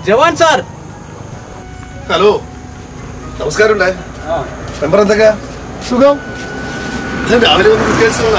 ജവാൻ sir hello നമസ്കാരം member എന്തൊക്കെയാ സുഖം ഞാൻ രാവിലെ വന്ന് വിളിക്കാ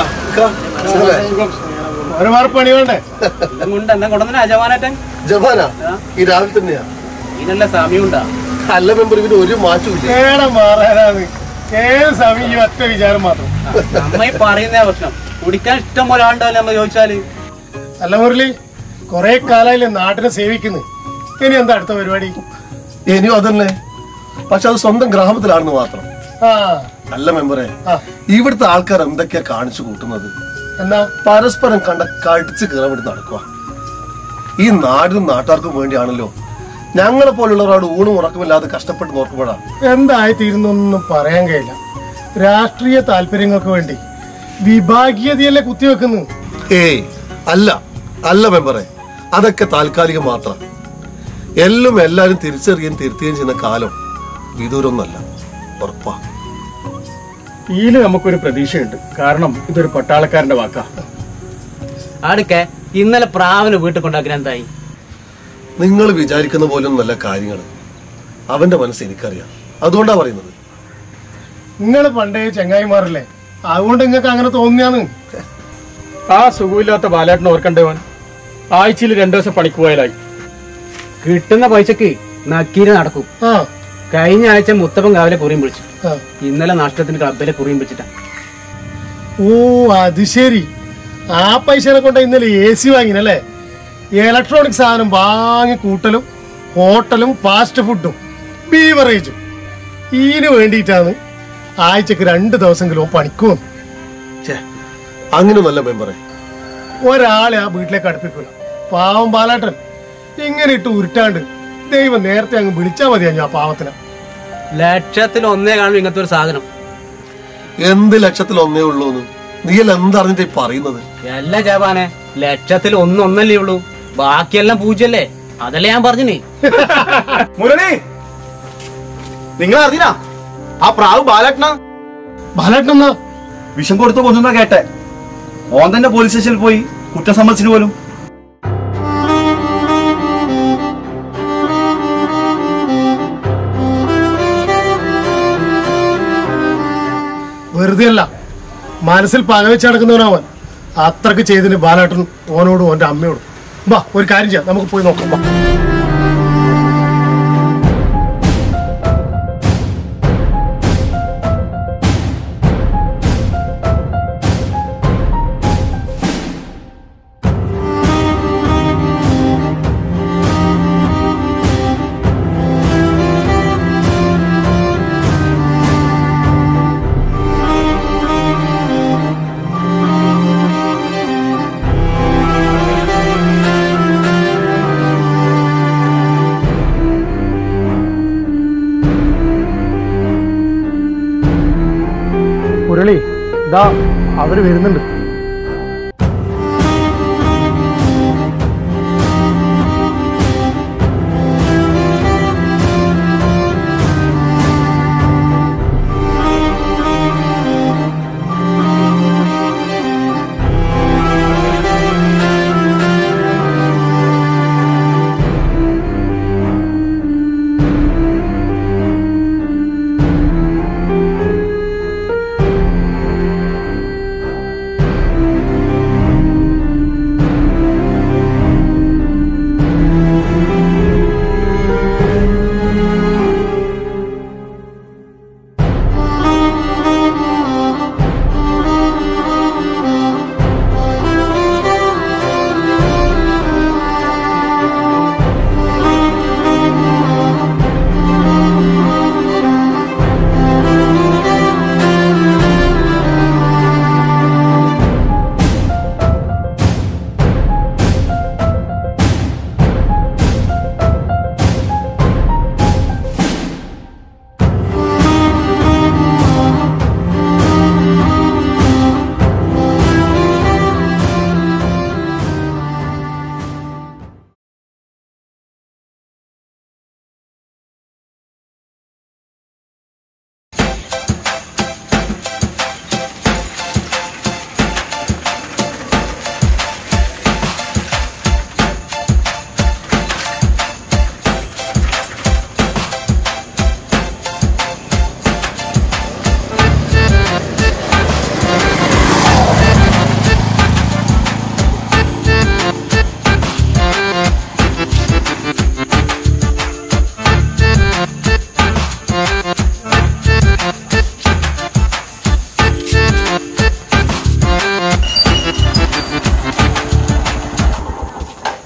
ഒരുപാട് പണി വേണ്ടേ കൊണ്ട് എന്നാ കൊണ്ടുവന്നാ ജവാനേട്ടൻ ജവാനാ ഈ രാവിലെ തന്നെയാ ഇതിനല്ല സമയമുണ്ടാ അല്ല മെമ്പർ ഇവന് ഒരു മാറ്റമില്ല ഏടെ മാറാനാണ് ഏത് സമയം ഈ ഒറ്റ വിചാരം മാത്രം അമ്മ ഈ പറയുന്ന പ്രശ്നം കുടിക്കാൻ ഇഷ്ടം പോലെ ആളുണ്ടല്ലോ നമ്മ ചോദിച്ചാല് അല്ല മുരളി കൊറേ കാലായില്ലേ നാട്ടിനെ സേവിക്കുന്നു ഇനി എന്താ അടുത്ത പരിപാടി ഇനിയും അതന്നെ പക്ഷെ അത് സ്വന്തം ഗ്രാമത്തിലാണെന്ന് മാത്രം ആ അല്ല മെമ്പറെ ആ. ഇവിടുത്തെ ആൾക്കാർ എന്തൊക്കെയാ കാണിച്ചു കൂട്ടുന്നത് എന്നാ പരസ്പരം കണ്ട കടിച്ചു കയറാൻ വേണ്ടി നടക്കുക ഈ നാടിനും നാട്ടുകാർക്കും വേണ്ടിയാണല്ലോ ഞങ്ങളെ പോലുള്ളവരോട് ഊണും ഉറക്കമില്ലാതെ കഷ്ടപ്പെട്ട് നോക്കുമ്പോഴാ എന്തായി തീരുന്നൊന്നും പറയാൻ കഴിയില്ല രാഷ്ട്രീയ താല്പര്യങ്ങൾക്ക് വേണ്ടി വിഭാഗീയതയല്ലേ കുത്തിവെക്കുന്നു ഏയ് അല്ല അല്ല മെമ്പറെ അതൊക്കെ താൽക്കാലികം മാത്രം എല്ലാം എല്ലാരും തിരിച്ചറിയുകയും തിരുത്തുകയും ചെയ്യുന്ന കാലം വിദൂരമൊന്നല്ല ഉറപ്പാ ഇതില് നമുക്കൊരു പ്രതീക്ഷയുണ്ട് കാരണം ഇതൊരു പട്ടാളക്കാരന്റെ വാക്കാ അടുക്കെ ഇന്നലെ പ്രാവിന് വീട്ടിൽ കൊണ്ടാക്കാൻ എന്തായി നിങ്ങൾ വിചാരിക്കുന്ന പോലും നല്ല കാര്യങ്ങൾ അവന്റെ മനസ്സ് എനിക്കറിയാം അതുകൊണ്ടാ പറയുന്നത് നിങ്ങൾ പണ്ടേ ചെങ്ങായിമാരല്ലേ അതുകൊണ്ട് നിങ്ങൾക്ക് അങ്ങനെ തോന്നിയാന്ന് ആ സുഖമില്ലാത്ത ബാലേട്ടനെ ഓർക്കണ്ടവൻ ആഴ്ചയിൽ രണ്ടു ദിവസം പണിക്ക് പോയാലായി കിട്ടുന്ന പൈസക്ക് നക്കീര് നടക്കും ആ കഴിഞ്ഞ ആഴ്ച മുത്തപ്പൻ കാവിലെ കുറിയും വിളിച്ചു ആ. ഇന്നലെ നഷ്ടത്തിന് ക്ലബിലെ കുറിയും വിളിച്ചിട്ടാ ഓ അത് ശരി ആ പൈസനെ കൊണ്ട് ഇന്നലെ എ സി വാങ്ങിനല്ലേ ഇലക്ട്രോണിക് സാധനം വാങ്ങി കൂട്ടലും ഹോട്ടലും ഫാസ്റ്റ് ഫുഡും ബീവറേജും ഇതിന് വേണ്ടിയിട്ടാണ് ആഴ്ചക്ക് രണ്ട് ദിവസമെങ്കിലും പണിക്ക് വന്നു ഛേ അങ്ങനെയൊന്നല്ല മെമ്പറെ ഒരാളെ ആ വീട്ടിലേക്ക് അടുപ്പിക്കൂല പാവം ബാലാട്ടൻ ഇങ്ങനെ ഇട്ട് ഉരുട്ടാണ്ട് ദൈവം നേരത്തെ അങ്ങ് വിളിച്ചാൽ മതിയാ ഞാൻ പാവത്തിനെ ലക്ഷത്തിൽ ഒന്നേ കാണും ഇങ്ങനത്തെ ഒരു സാധനം എന്ത് ലക്ഷത്തിൽ ഒന്നേ ഉള്ളൂ നീയല്ല എന്തറിഞ്ഞിട്ട് ഈ പറയുന്നത് അല്ല ജവാനെ ലക്ഷത്തിൽ ഒന്നൊന്നല്ലേ ഉള്ളൂ ബാക്കിയെല്ലാം പൂജ്യല്ലേ അതല്ലേ ഞാൻ പറഞ്ഞിനി മുരളി നിങ്ങൾ അറിഞ്ഞാ ആ പ്രാവ് ബാലട്ടന ബാലാട്ടൻ എന്നാ വിഷം കൊടുത്ത് കൊന്നാ കേട്ടെ ഓൻ തന്നെ പോലീസ് സ്റ്റേഷനിൽ പോയി കുറ്റം സമ്മതിച്ചിന് പോലും വെറുതെ അല്ല മനസ്സിൽ പകവെച്ച് നടക്കുന്നവനവൻ അത്രക്ക് ചെയ്തിന് ബാലാട്ടൻ ഓനോടും ഓന്റെ അമ്മയോടും വാ ഒരു കാര്യം ചെയ്യാം നമുക്ക് പോയി നോക്കാം വാ. മുരളി ദാ അവര് വരുന്നുണ്ട്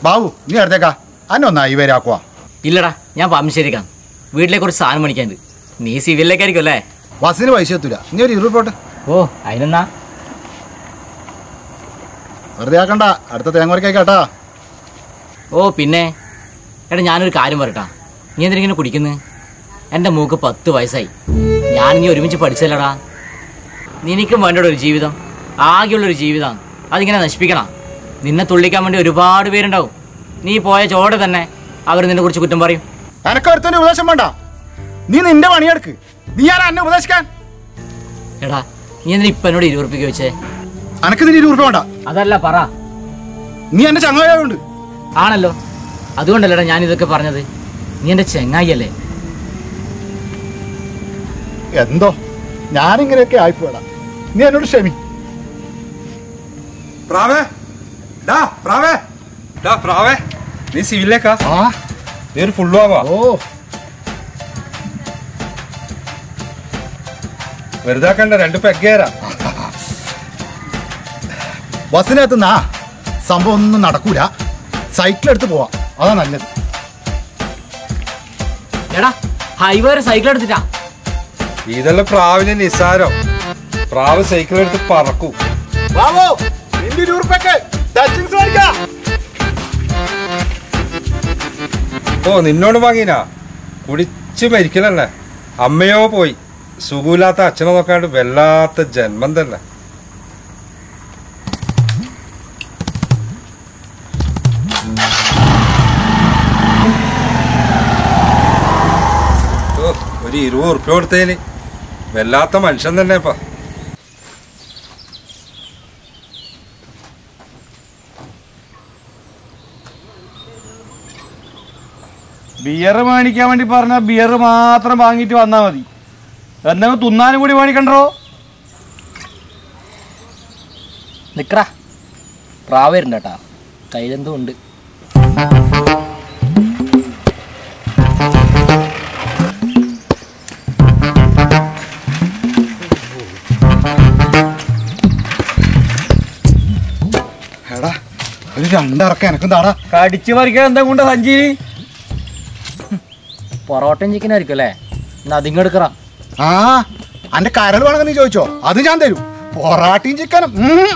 ബാബു നീ അടുത്തേക്കാ അന്നെ ഒന്നാ ഈ വരാക്കുവാ ഇല്ലടാ ഞാൻ പാമ്പശ്ശേരിക്കാം വീട്ടിലെ കുറച്ച് സാധനം മേടിക്കാനുണ്ട് നീ സിവിലിലേക്കായിരിക്കും അല്ലേ ബസ്സിന് പൈസ എത്തൂല നീ ഒരു ഇരുപത് പോട്ടെ ഓ അതിനെന്നാ വെറുതെ ആക്കണ്ട അടുത്ത തേങ്ങ കേട്ടാ ഓ പിന്നെ എടാ ഞാനൊരു കാര്യം പറയട്ടാ നീ എന്തിനിങ്ങനെ കുടിക്കുന്നത് എൻ്റെ മൂക്ക് പത്ത് വയസ്സായി ഞാൻ നീ ഒരുമിച്ച് പഠിച്ചല്ലടാ നിനക്കും വേണ്ടട ഒരു ജീവിതം ആകെയുള്ളൊരു ജീവിതം അതിങ്ങനെ നശിപ്പിക്കണം നിന്നെ തുള്ളിക്കാൻ വേണ്ടി ഒരുപാട് പേരുണ്ടാവും നീ പോയ ചോടെ തന്നെ അവർ നിന്നെ കുറിച്ച് കുറ്റം പറയും എനക്ക് ഒരുത്തന്റെ ഉപദേശം വേണ്ട നീ നിന്റെ പണിയെടുക്ക് നീ ആരാ എന്നെ ഉപദേശിക്കാൻ എടാ നീ എന്തിനാ ഇപ്പം എന്നോട് ഇരുപത് റുപ്യക്ക് വെച്ചേ അനക്ക് നിന്റെ ഇരുപത് വേണ്ട അതല്ല പറ നീ എന്റെ ചങ്ങായോണ്ട് ആണല്ലോ അതുകൊണ്ടല്ലടാ ഞാൻ ഇതൊക്കെ പറഞ്ഞത് നീ എൻ്റെ ചെങ്ങായി അല്ലേ എന്തോ ഞാനിങ്ങനെയൊക്കെ ആയിപ്പോടാ നീ എന്നോട് ക്ഷമി പ്രാവേ ഡാ പ്രാവേ ഡാ പ്രാവേ നീ സിവിലേക്കാ ആ നീ ഒരു ഫുള്ള് ആവാ ഓ വെറുതെ ആക്കണ്ട രണ്ട് പെഗ്ഗേരാ ബസ്സിനകത്ത് നാ സംഭവം ഒന്നും നടക്കൂല സൈക്കിൾ എടുത്ത് പോവാ അതാ നല്ലത് എടാ ഹൈവേ വരെ സൈക്കിൾ എടുത്തിട്ടാ ഇതെല്ലാം പ്രാവിന് നിസാരം പ്രാവ് സൈക്കിൾ എടുത്ത് പറക്കും ബാബു നിന്റെ ഇരുപത് റുപ്യക്ക് ടച്ചിങ്സ് മേടിക്കാം ഓ നിന്നോട് വാങ്ങിനാ കുടിച്ച് മരിക്കലല്ലേ അമ്മയോ പോയി സുഖമില്ലാത്ത അച്ഛനെ നോക്കാണ്ട് വല്ലാത്ത ജന്മം തന്നെ ഓ, ഒരു ഇരുപത് ഉറുപ്പ്യ കൊടുത്തതിന് വല്ലാത്ത മനുഷ്യൻ തന്നെ ഇപ്പൊ ബിയർ മേടിക്കാൻ വേണ്ടി പറഞ്ഞ ബിയർ മാത്രം വാങ്ങിയിട്ട് വന്നാൽ മതി എന്തെങ്കിലും തിന്നാനും കൂടി മേടിക്കണ്ടോ നിക്കടാ പ്രാവ് വരുന്നുണ്ട് കേട്ടാ കയ്യിലെന്തോ ഉണ്ട് എടാ ഒരു രണ്ടിറക്കം എനക്കും താടാ കടിച്ചു മറിക്കാൻ എന്താ കൊണ്ട് സഞ്ചിരി പൊറോട്ടയും ചിക്കനും ആയിരിക്കും അല്ലേ എന്നാ അതിങ്ങ് എടുക്കറ ആ അന്റെ കരൾ വേണമെന്ന് നീ ചോദിച്ചോ അത് ഞാൻ തരും പൊറാട്ടയും ചിക്കനും ഉം.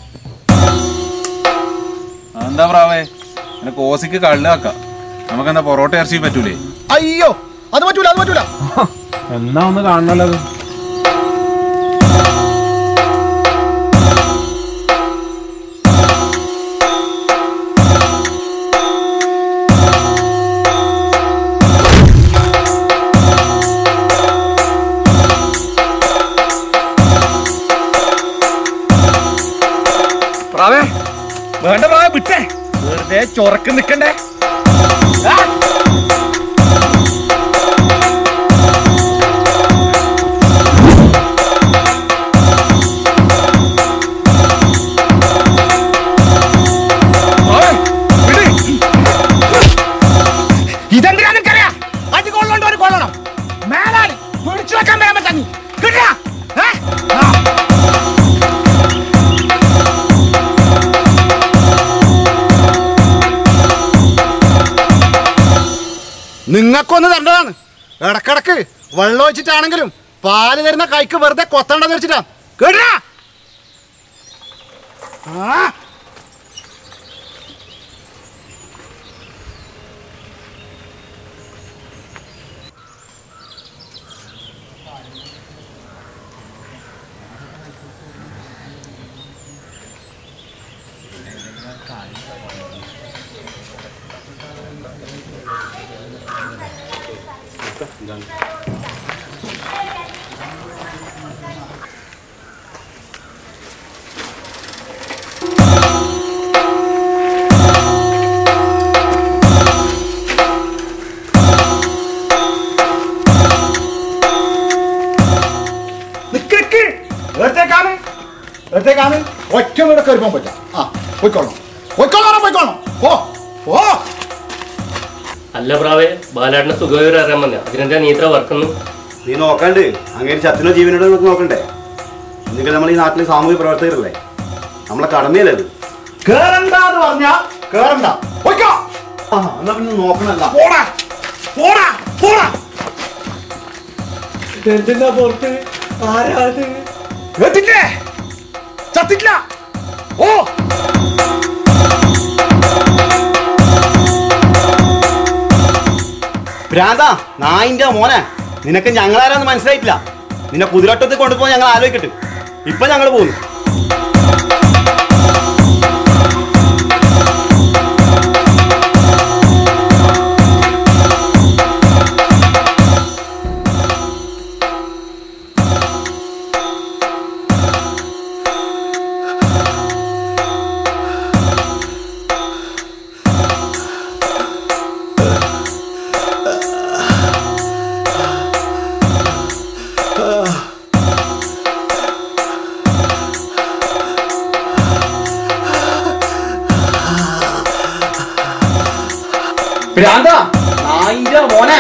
എന്താ പ്രാവേ എനക്ക് ഓസിക്ക് കള്ളാക്കാം നമുക്കെന്താ പൊറോട്ട ഇറച്ചി പറ്റൂലേ അയ്യോ അത് പറ്റൂല അത് പറ്റൂല എന്നാ ഒന്ന് കാണണല്ലോ അത് പ്രാവേ വേണ്ട പ്രാവേ വിട്ടേ വെറുതെ ചൊറക്ക് നിക്കണ്ടേ ഇതെന്തിനാ നിനക്കറിയാം അടി കൊള്ളോണ്ട് ഒരു കൊള്ളണം മേലാളി പിടിച്ചു വെക്കാൻ വരാൻ പറ്റാ നീ കിട്ടാ നിങ്ങൾക്കൊന്ന് തരേണ്ടതാണ് ഇടക്കിടക്ക് വെള്ളം ഒഴിച്ചിട്ടാണെങ്കിലും പാല് തരുന്ന കൈക്ക് വെറുതെ കൊത്തണ്ടെന്ന് വെച്ചിട്ടാ കേട്ടാ ആ നിക്ക് എടുത്തേക്കാണ് എടുത്തേക്കാണ് ഒറ്റ വീടെ കയറിപ്പോൻ പറ്റാം ആ പോയിക്കോളണം പോയിക്കോളണം പോയിക്കോളണം ഓ ഓ അല്ല പ്രാവേ ബാലാടിനെ സുഖവിവരം അറിയാൻ വന്ന അതിനെന്താ നീ ഇത്ര വർക്കുന്നു നീ നോക്കണ്ട് അങ്ങനെ ചത്തിനോ ജീവനോട് നമുക്ക് നോക്കണ്ടേ എന്നെങ്കിൽ നമ്മൾ ഈ നാട്ടിലെ സാമൂഹ്യ പ്രവർത്തകരല്ലേ നമ്മളെ കടമയല്ലേ അത് കേറണ്ട എന്ന് പറഞ്ഞാ കേറണ്ട പോയിക്കോ ആ എന്നാ പിന്നെ നോക്കണല്ല പോടാ പോടാ പോടാ എന്തിനാ പുറത്ത് ആരാത് കേട്ടില്ലേ ചത്തിട്ടില്ല ഓ ഭ്രാന്താ നായിന്റെ മോനെ നിനക്ക് ഞങ്ങളാരാന്ന് മനസ്സിലായിട്ടില്ല നിന്നെ കുതിരട്ടത്തിൽ കൊണ്ടുപോകാൻ ഞങ്ങൾ ആലോചിക്കട്ടെ ഇപ്പൊ ഞങ്ങൾ പോകുന്നു ഭ്രാന്താ നായിന്റെ മോനെ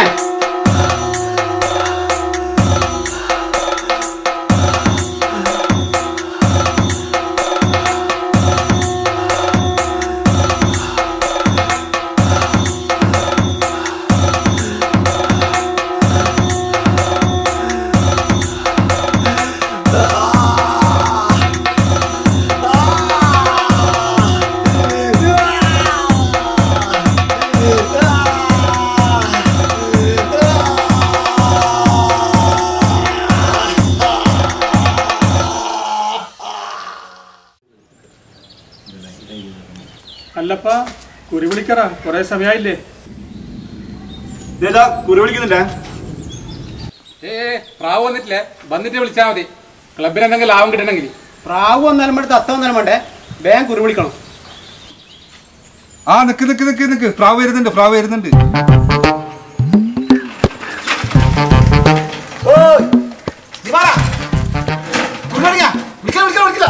അല്ലപ്പ കുറി വിളിക്കറ കൊറേ സമയായില്ലേ ഇതേതാ കുറി വിളിക്കുന്നുണ്ടേ ഏ പ്രാവ് വന്നിട്ടില്ലേ വന്നിട്ട് വിളിച്ചാൽ മതി ക്ലബിന് എന്തെങ്കിലും ലാഭം കിട്ടണമെങ്കിൽ പ്രാവ് വന്നാലും വേണ്ട തത്ത വന്നാലും വേണ്ടേ വേഗം കുറി വിളിക്കണം ആ നിക്ക് നിക്ക് നിക്ക് നിക്ക് പ്രാവ് വരുന്നുണ്ട് പ്രാവ് വരുന്നുണ്ട് ഓയ് നീ വാടാ കുടിക്കാ വിളിക്കില്ല വിളിക്കില്ല വിളിക്കില്ല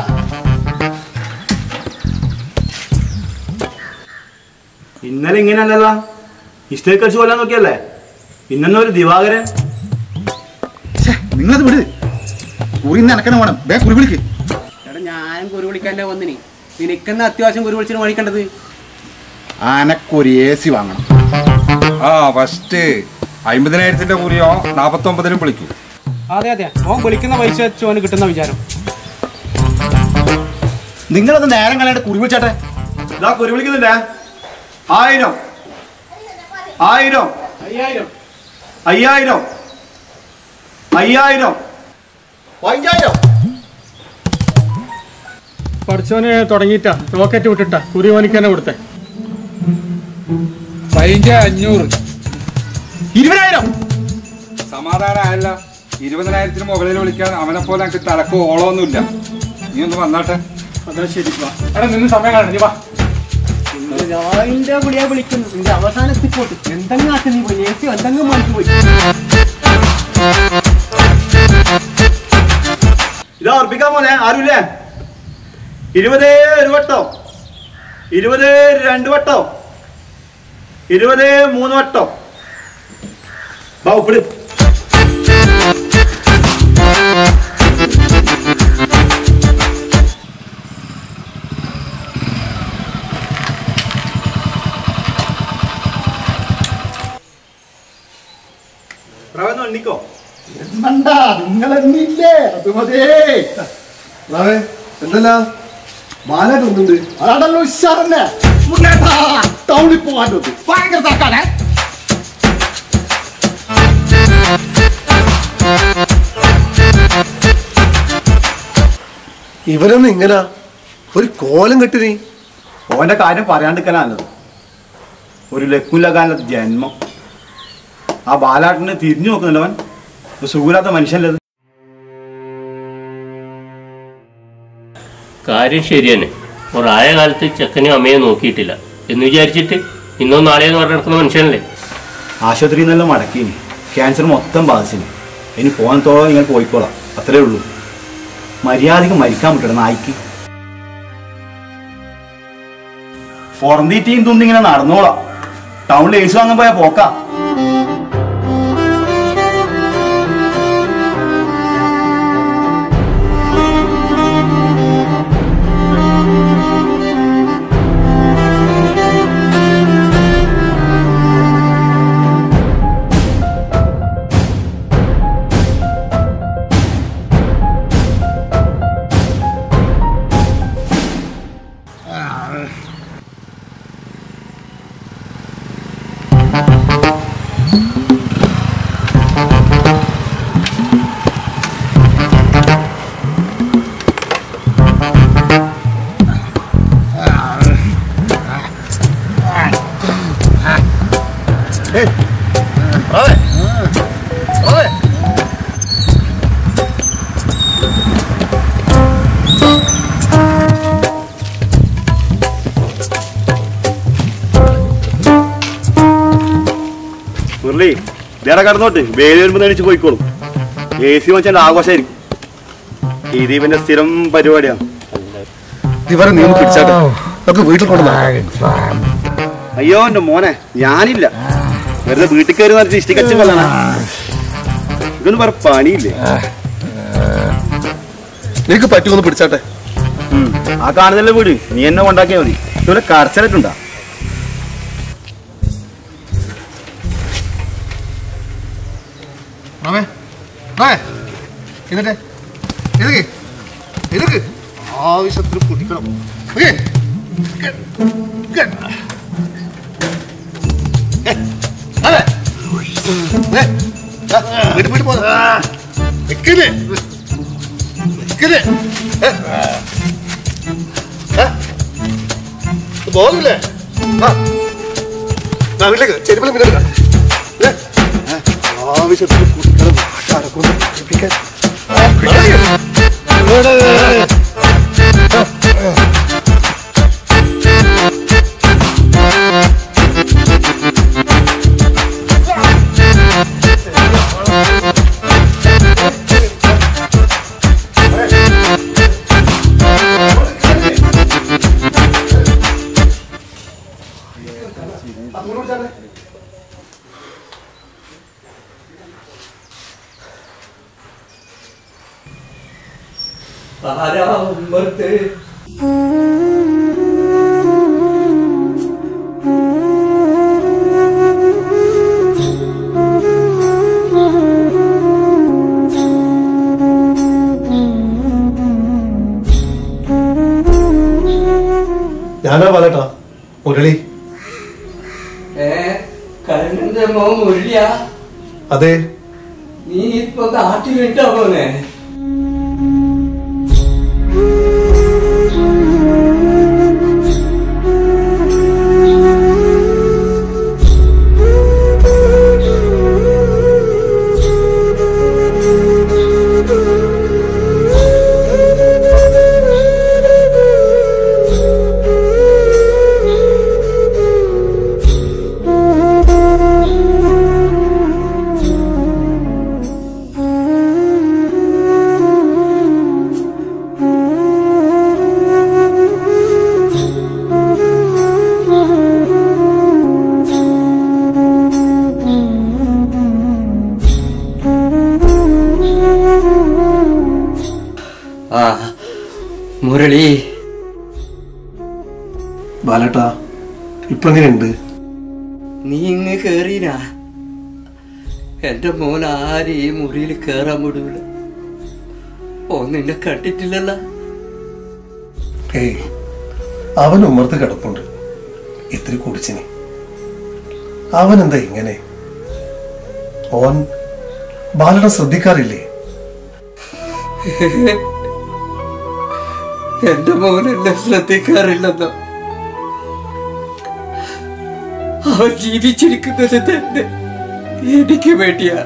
ഇന്നലെ ഇങ്ങനെയല്ലല്ല ഇഷ്ടം കളിച്ച് കൊല്ലാൻ നോക്കിയല്ലേ ഇന്നെന്ന ഒരു ദിവാകരൻ നിങ്ങളത് വിട് കുറി നനക്കണം വേണം വേ കുറി വിളിക്ക് എടാ ഞാനും കുറി വിളിക്കാൻ്റെ വന്നിനി നിനക്കെന്ന അത്യാവശ്യം കുറി വിളിച്ചിട്ട് മേടിക്കേണ്ടത് ആനക്കൊരു എ സി വാങ്ങണം ആ ഫസ്റ്റ് അമ്പതിനായിരത്തിന്റെ കൂലിയോ നാപ്പത്തി ഒമ്പതിനും വിളിക്കൂ അതെ അതെ ഓൻ വിളിക്കുന്ന പൈസ വെച്ച് ഓന് കിട്ടുന്ന വിചാരം നിങ്ങളത് നേരം കളയാണ്ട് കുറി വിളിച്ചാട്ടെ ഇതാ കുറി വിളിക്കുന്നുണ്ടേ ആയിരം ആയിരം അയ്യായിരം അയ്യായിരം അയ്യായിരം പതിനഞ്ചായിരം പഠിച്ചോന് തുടങ്ങിയിട്ടാ റോക്കറ്റ് വിട്ടിട്ടാ കുറി ഓനിക്കന്നെ കൊടുത്തേ പതിനഞ്ച് അഞ്ഞൂറ് ഇരുപതിനായിരം സമാധാനമായല്ല ഇരുപതിനായിരത്തിന് മുകളിൽ വിളിക്കാൻ അവനെ പോലെ എനിക്ക് തലക്കോ ഓളമൊന്നുമില്ല നീ ഒന്ന് വന്നാട്ടെ അതാ ശരി വാ. എടാ നിന്ന് സമയം കാണണം നീ വാ അതിന്റെ വിളിയാ വിളിക്കുന്നു നിന്റെ അവസാന എത്തിപ്പോട്ട് എന്തെങ്കിലും ആക്കി നീ പോയി ഏസി എന്തെങ്കിലും മാറ്റി പോയി ഇതാ ഉറപ്പിക്കാൻ പോനെ ആരുമില്ലേ ഇരുപത് ഒരു വട്ടോ ഇരുപത് രണ്ട് വട്ടോ ഇരുപത് മൂന്ന് വട്ടോ ബാ ഉപ്പിട് പ്രവന്ന് എണ്ണിക്കോ മണ്ട നിങ്ങളെന്നില്ലേ അത് മതിയേ എന്തല്ല മാലാട്ട് വന്നിട്ടുണ്ട് അതാണല്ലോ ഉഷാറന്നെ മുന്നേട്ടാ ടൗണിൽ പോകാൻ ഭയങ്കര തക്കാണേ ഇവരൊന്നും ഇങ്ങനെ ഒരു കോലം കെട്ടി നീ ഓന്റെ കാര്യം പറയാണ്ടിരിക്കലാണത് ഒരു ലക്കുലകാലത്ത് ജന്മം ആ ബാലാട്ടിനെ തിരിഞ്ഞു നോക്കുന്നുണ്ടവൻ ഒരു സുഖമില്ലാത്ത മനുഷ്യനല്ലത് കാര്യം ശരിയാണ് ഒരായ കാലത്ത് ചെക്കനും അമ്മയെ നോക്കിയിട്ടില്ല എന്ന് വിചാരിച്ചിട്ട് ഇന്നോ നാളെയോ എന്ന് പറഞ്ഞ് നടക്കുന്ന മനുഷ്യനല്ലേ ആശുപത്രിയിൽ നിന്നെല്ലാം മടക്കിനി ക്യാൻസർ മൊത്തം ബാധിച്ചിന് ഇനി പോകാനത്തോളം ഇങ്ങനെ പോയിക്കോളാം അത്രേ ഉള്ളൂ മര്യാദക്ക് മരിക്കാൻ പറ്റണം നായിക്ക് പുറന്തീറ്റയും തുന്നി ഇങ്ങനെ നടന്നോളാം ടൗണിൽ ഏസ് വാങ്ങാൻ പോയാ പോക്കാ മുരളി ഇതേടെ കടന്നോട്ട് വേലി വരുമ്പോൾ എണീച്ച് പോയിക്കോളും എ സി വെച്ചാൽ ആഘോഷമായിരിക്കും ഇത് ഇവന്റെ സ്ഥിരം പരിപാടിയാണ് ഇവരെ നീ ഒന്ന് പിടിച്ചാട്ടെ നമുക്ക് വീട്ടിൽ കൊണ്ട് അയ്യോ എന്റെ മോനെ ഞാനില്ല വെറുതെ വീട്ടിൽ കയറി നിറച്ച് ഇഷ്ടിക്കച്ച് കൊല്ലണ ഇതൊന്നും വേറെ പണിയില്ലേ നിനക്ക് പറ്റുമെന്ന് പിടിച്ചാട്ടെ ഉം. ആ കാണുന്നല്ലേ വീട് നീ എന്നെ കൊണ്ടാക്കിയാൽ മതി ഇതുപോലെ കരച്ചിലിട്ടുണ്ടാ റാമേ റാമേ എന്നിട്ട് എതുക്ക് എതുക്ക് ആവശ്യത്തിന് കുടിക്കണം ഓക്കേ വീട്ടിൽ വീട്ടിൽ പോകാം നിക്കല് നിക്കല് ബോധില്ലേ ആ ആ, വീട്ടിലേക്ക് ചെരുപ്പിലും പിന്നെ എടുക്കാം ഏ? ആവശ്യത്തിന് കുട്ടികളെ നാട്ടുകാരെ കൊണ്ട് പഠിപ്പിക്കാൻ ഞാനാ പറയട്ടാ മുരളി കരുണന്റെ മോൻ മുരളിയ അതെ നീ ഇപ്പൊ നാട്ടിലിട്ടോ മോനെ ആ മുരളി ബാലേട്ടാ ഇപ്പൊ എങ്ങനെയുണ്ട് നീ ഇങ്ങ് കേറീനാ എന്റെ മോൻ ആരും ഈ മുറിയിൽ കേറാൻ വിടൂല ഓ നിന്നെ കണ്ടിട്ടില്ലല്ല ഏയ് അവൻ ഉമ്മർത്ത് കിടപ്പുണ്ട് ഇത്തിരി കുടിച്ചിനി അവൻ എന്താ ഇങ്ങനെ ഓൻ ബാലയുടെ ശ്രദ്ധിക്കാറില്ലേ എന്റെ മോൻ എന്നെ ശ്രദ്ധിക്കാറില്ലെന്നോ അവൻ ജീവിച്ചിരിക്കുന്നത് തന്നെ എനിക്ക് വേണ്ടിയാ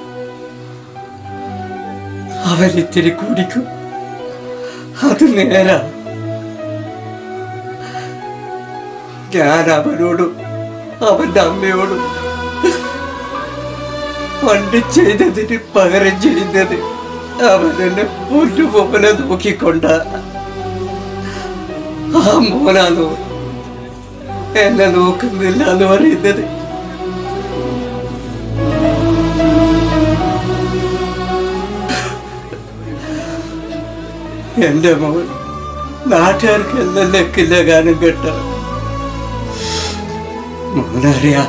അവൻ ഇത്തിരി കുടിക്കും അത് നേരാ ഞാൻ അവനോടും അവന്റെ അമ്മയോടും പണ്ട് ചെയ്തതിന് പകരം ചെയ്യുന്നത് അവൻ എന്നെ പൊന്നുപോലെ നോക്കിക്കൊണ്ട ആ മോനാണോ എന്നെ നോക്കുന്നില്ല എന്ന് പറയുന്നത് എന്റെ മോൻ നാട്ടുകാർക്ക് എല്ലാം ലെക്കില്ല ഗാനം കേട്ട മോനറിയാ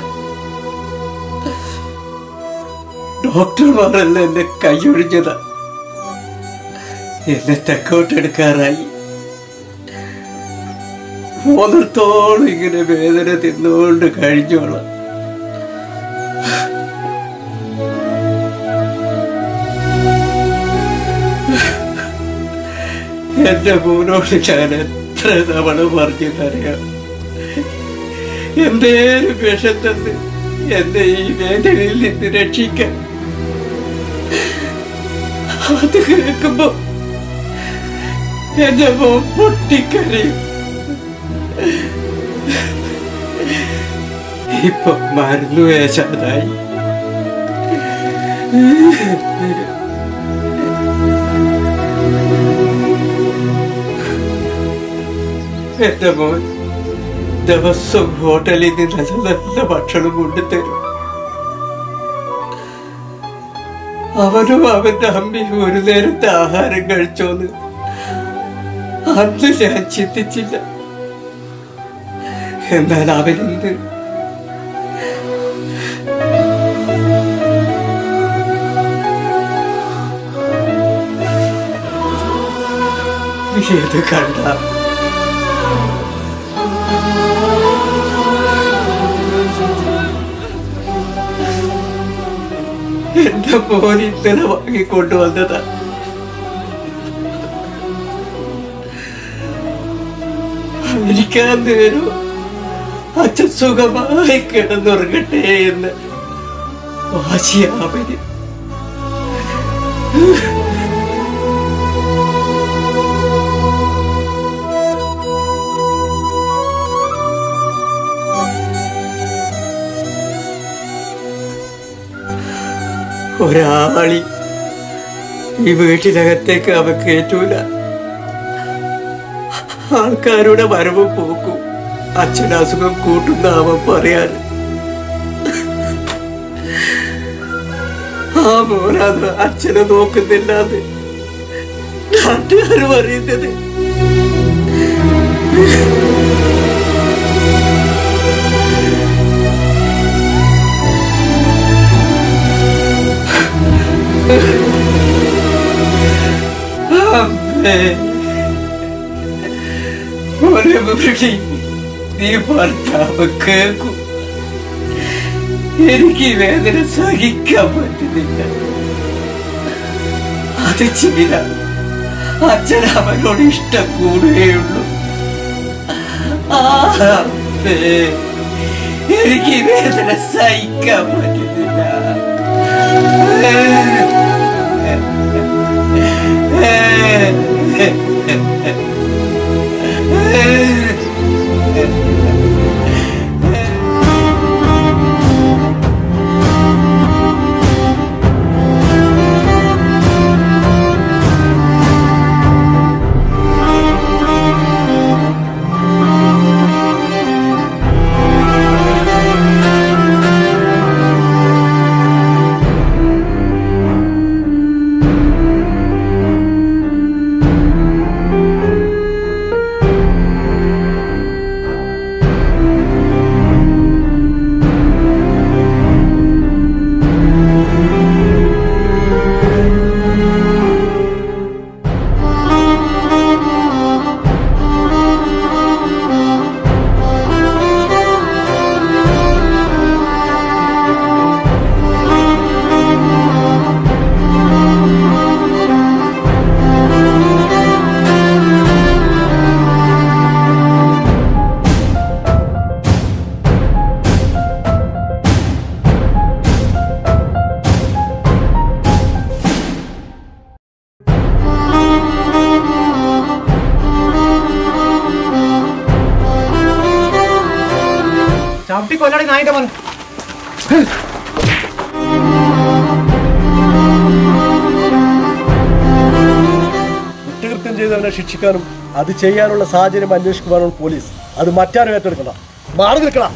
ഡോക്ടർമാരെല്ലാം എന്നെ കൈയൊഴിഞ്ഞതാ എന്നെ തെക്കോട്ടെടുക്കാറായി പോന്നിടത്തോളം ഇങ്ങനെ വേദന തിന്നുകൊണ്ട് കഴിഞ്ഞോളാം എന്റെ മോനോട് ഞാൻ എത്ര തവണ പറഞ്ഞതറിയാം എന്തേലും വിഷം തന്ന് എന്നെ ഈ വേദനയിൽ നിന്ന് രക്ഷിക്കാൻ അത് കേൾക്കുമ്പോ എന്റെ മോൻ പൊട്ടിക്കരയും ഇപ്പൊ മരുന്ന് വേശാതായി എന്റെ മോൻ ദിവസം ഹോട്ടലിൽ നിന്ന് നല്ല നല്ല ഭക്ഷണം കൊണ്ടുതരും അവനും അവന്റെ അമ്മയും ഒരു നേരത്തെ ആഹാരം കഴിച്ചോന്ന് അന്ന് ഞാൻ ചിന്തിച്ചില്ല എന്നാൽ അവനെന്ത് ഇത് കണ്ട എന്റെ മോൻ ഇന്നലെ വാങ്ങിക്കൊണ്ടുവന്നതാ എനിക്കാ നേരം അച്ഛൻ സുഖമായി കിടന്നുറങ്ങട്ടെ എന്ന് വാശിയാവന് ഒരാളി ഈ വീട്ടിനകത്തേക്ക് അവ കയറ്റൂല ആൾക്കാരുടെ വരവ് പോക്കും അച്ഛൻ അസുഖം കൂട്ടുന്ന അവൻ പറയാൻ ആ മോനത് അച്ഛനെ നോക്കുന്നില്ലാന്ന് നാട്ടുകാർ പറയുന്നത് അമ്മേ ഒരു വിളി നീ ഭർത്താവ് കേൾക്കും എനിക്ക് ഈ വേദന സഹിക്കാൻ പറ്റുന്നില്ല അത് ചെയ്ത അച്ഛൻ അവനോട് ഇഷ്ടം കൂടുകയുള്ളൂ ആ, അമ്മേ, എനിക്ക് ഈ വേദന സഹിക്കാൻ പറ്റുന്നില്ല ചവിട്ടി കൊല്ലടി നായിന്റെ മോനെ കുറ്റകൃത്യം ചെയ്തവനെ ശിക്ഷിക്കാനും അത് ചെയ്യാനുള്ള സാഹചര്യം അന്വേഷിക്കുവാനും പോലീസ് അത് മറ്റാരും ഏറ്റെടുക്കണ്ട മാറി നിൽക്കണം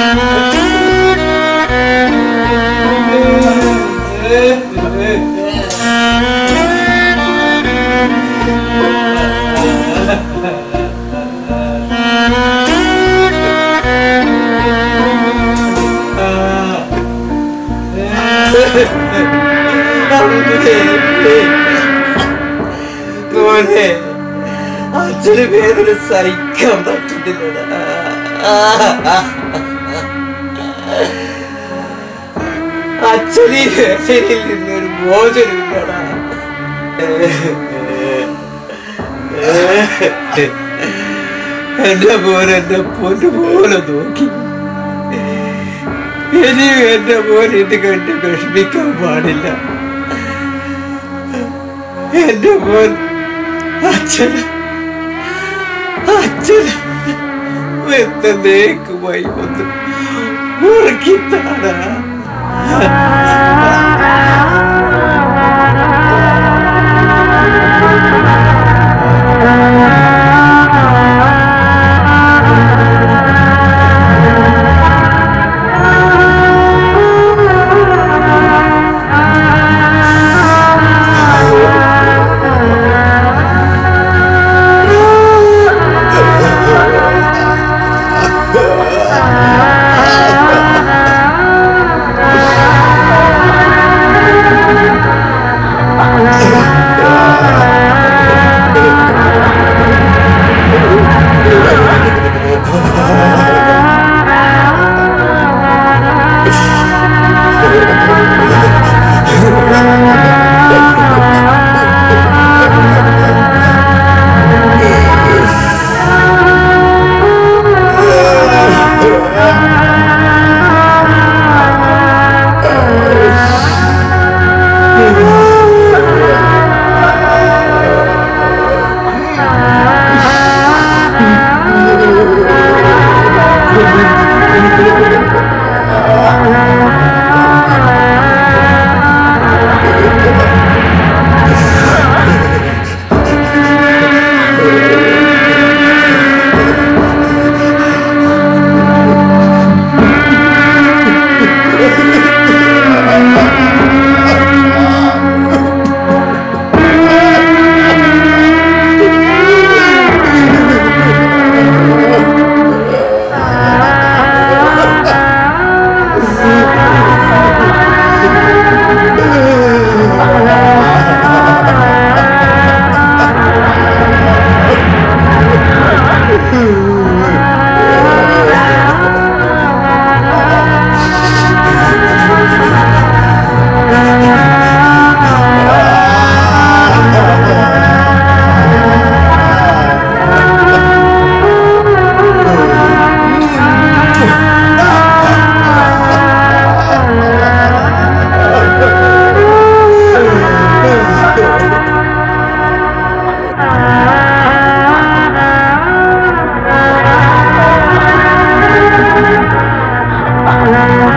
മോനെ അച്ഛന് വേദന സഹിക്കാൻ പറ്റുന്നില്ലടാ അച്ഛന് ഈ വേദനയിൽ നിന്നൊരു മോചനമില്ലടാ എന്റെ മോൻ എന്റെ പൊന്നു പോലെ നോക്കി ഇനിയും എന്റെ മോൻ ഇത് കണ്ട് വിഷമിക്കാൻ പാടില്ല എന്റെ മോൻ അച്ഛൻ അച്ഛൻ എന്നേക്കുമായി വന്ന് ഉറക്കിത്താടാ Ah!